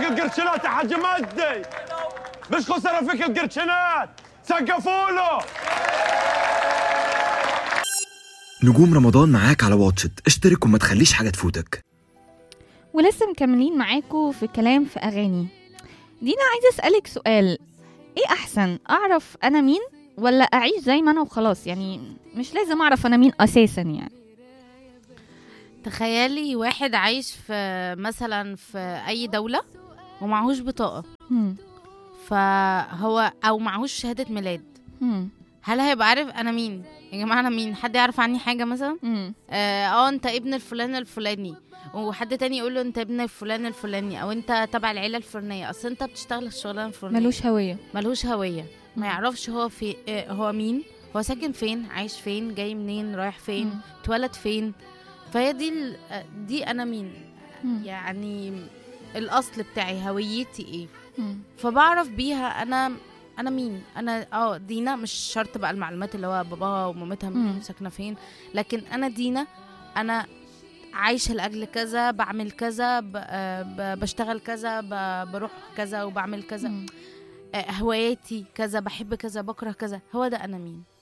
القرشنات يا حاج مجدي مش خسر فيك القرشنات سقفوا له نجوم رمضان معاك على واتشت اشترك وما تخليش حاجة تفوتك ولسه مكملين معاكم في كلام في أغاني دينا عايزة أسألك سؤال إيه أحسن أعرف أنا مين ولا أعيش زي ما أنا وخلاص يعني مش لازم أعرف أنا مين أساسا يعني تخيلي واحد عايش في مثلا في اي دولة ومعهوش بطاقة هم. فهو او معهوش شهادة ميلاد هم. هل هيبقى عارف انا مين يا جماعة انا مين حد يعرف عني حاجة مثلا هم. اه آه، انت ابن الفلان الفلاني وحد تاني يقول له انت ابن الفلان الفلاني او انت تبع العيله الفلانيه اصل انت بتشتغل الشغلانه الفلانيه ملوش هوية ملهوش هويه مم. ما يعرفش هو في آه، هو مين هو ساكن فين عايش فين جاي منين رايح فين مم. اتولد فين فهي دي ال- آه، دي انا مين هم. يعني الاصل بتاعي هويتي ايه هم. فبعرف بيها انا انا مين انا اه دينا مش شرط بقى المعلومات اللي هو باباها ومامتها مم. مين ساكنه فين لكن انا دينا انا عايشه لاجل كذا بعمل كذا ب- آه، ب- بشتغل كذا ب- بروح كذا وبعمل كذا هم. آه، هواياتي كذا بحب كذا بكره كذا هو ده انا مين